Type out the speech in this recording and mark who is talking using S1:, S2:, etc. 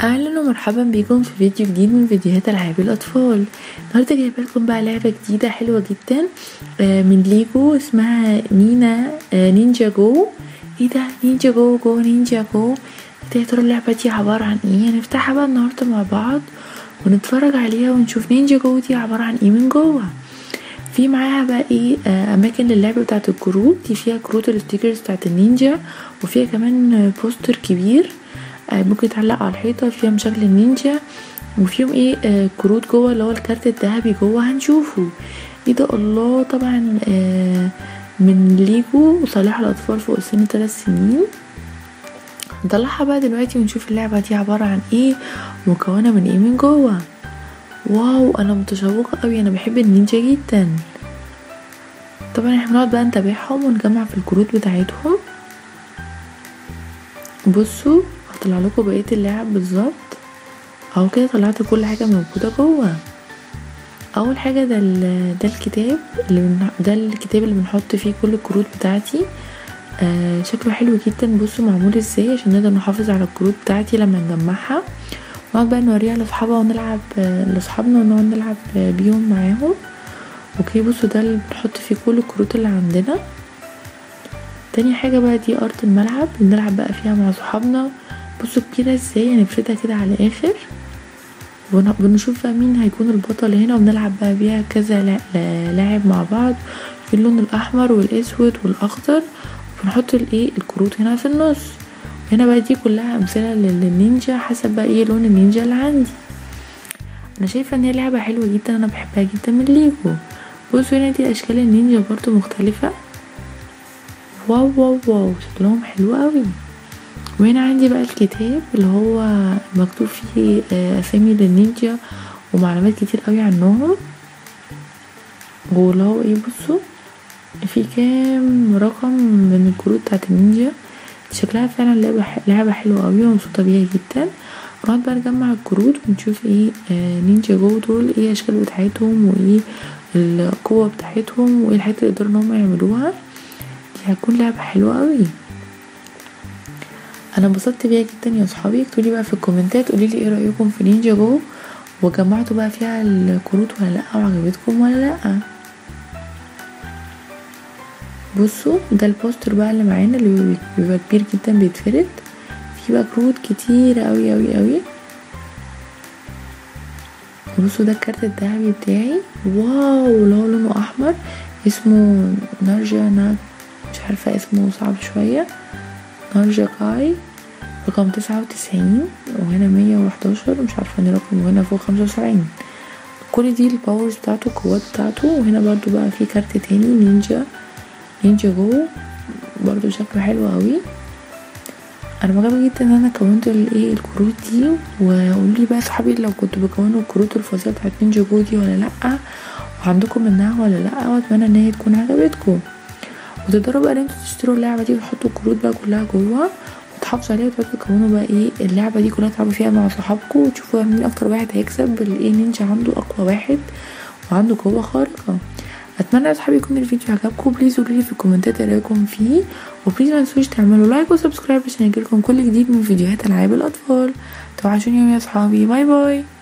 S1: اهلا ومرحبا بيكم في فيديو جديد من فيديوهات العاب الاطفال النهارده جايبه لكم بقى لعبه جديده حلوه جدا آه، من ليجو اسمها نينا آه، نينجا جو ايه ده نينجا جو جو نينجا جو ايه ده يا ترى اللعبه دي عباره عن ايه هنفتحها بقى النهارده مع بعض ونتفرج عليها ونشوف نينجا جو دي عباره عن ايه من جوه في معاها بقى ايه آه، اماكن للعب بتاعه الكروت دي فيها كروت الستيكرز بتاعه النينجا وفيها كمان آه، بوستر كبير آه، ممكن يتعلق على الحيطه فيهم شكل النينجا وفيهم ايه آه كروت جوه اللي هو الكارت الذهبي جوه هنشوفه ايه ده الله طبعا آه من ليجو صالح الاطفال فوق سن ثلاث سنين نطلعها بقى دلوقتي ونشوف اللعبه دي عباره عن ايه مكونه من ايه من جوه واو انا متشوقه قوي انا بحب النينجا جدا طبعا احنا بنقعد بقى نتابعهم ونجمع في الكروت بتاعتهم بصوا هطلع لكم بقيه اللعب بالظبط اهو كده طلعت كل حاجه موجوده جوه اول حاجه ده ال- ده الكتاب اللي بن... ده الكتاب اللي بنحط فيه كل الكروت بتاعتي آه شكله حلو جدا بصوا معمول ازاي عشان نقدر نحافظ على الكروت بتاعتي لما نجمعها ونقعد بقى نوريها لاصحابها ونلعب آه، لاصحابنا ونقعد نلعب آه، بيهم معاهم اوكي بصوا ده اللي بنحط فيه كل الكروت اللي عندنا تاني حاجة بقى دي أرض الملعب بنلعب بقى فيها مع صحابنا بصوا كبيرة ازاي هنفردها كده على الآخر ون- بنشوف بقى مين هيكون البطل هنا وبنلعب بقى بيها كذا لا- لا- لاعب مع بعض في اللون الأحمر والأسود والأخضر وبنحط الايه الكروت هنا في النص هنا بقى دي كلها أمثلة لل- للنينجا حسب بقى ايه لون النينجا اللي عندي أنا شايفة إن هي لعبة حلوة جدا أنا بحبها جدا من ليجو بصوا هنا دي أشكال النينجا برضو مختلفة واو واو واو شكلهم حلو قوي وهنا عندي بقى الكتاب اللي هو مكتوب فيه آه، اسامي للنينجا ومعلومات كتير قوي عنهم واللي هو ايه بصوا في كام رقم من الكروت بتاعت النينجا شكلها فعلا لعبة ح- لعبة حلوة قوي ومبسوطة بيها جدا نقعد بقى نجمع الكروت ونشوف ايه آه نينجا جو دول ايه الاشكال بتاعتهم وايه القوة بتاعتهم وايه الحاجات اللي يقدروا ان هم يعملوها دي هتكون لعبة حلوة قوي انا انبسطت بيها جدا يا صحابي اكتبولي بقى في الكومنتات قوليلي ايه رأيكم في نينجا جو وجمعتوا بقى فيها الكروت ولا لا وعجبتكم ولا لا بصوا ده البوستر بقى اللي معانا اللي بيبقى- بيبقى كبير جدا بيتفرد في بقى كروت كتير قوي قوي قوي بصوا ده الكارت الذهبي بتاعي واو اللي هو لونه احمر اسمه نارجا ناك مش عارفة اسمه صعب شوية نارجا كاي رقم تسعة وتسعين وهنا مية وحداشر مش عارفة اني رقم وهنا فوق خمسة وسبعين كل دي الباورز بتاعته القوات بتاعته وهنا برضو بقى في كارت تاني نينجا نينجا جو برضو شكله حلو قوي انا معجبه جدا ان انا كونت الايه الكروت دي وقولوا لي بقى صحابي لو كنتوا بكونوا الكروت الفظيعه بتاعت نينجا جو دي ولا لا وعندكم منها ولا لا واتمنى ان هي تكون عجبتكم وتقدروا بقى ان انتوا تشتروا اللعبه دي وتحطوا الكروت بقى كلها جوه وتحافظوا عليها وتقعدوا تكونوا بقى ايه اللعبه دي كلها تلعبوا فيها مع صحابكم وتشوفوا مين اكتر واحد هيكسب الايه نينجا عنده اقوى واحد وعنده قوه خارقه اتمنى يا صحابي يكون الفيديو عجبكم بليز قولوا لي في الكومنتات ايه رايكم فيه وبليز ما تنسوش تعملوا لايك وسبسكرايب عشان يجيلكم كل جديد من فيديوهات العاب الاطفال توحشوني يا صحابي باي باي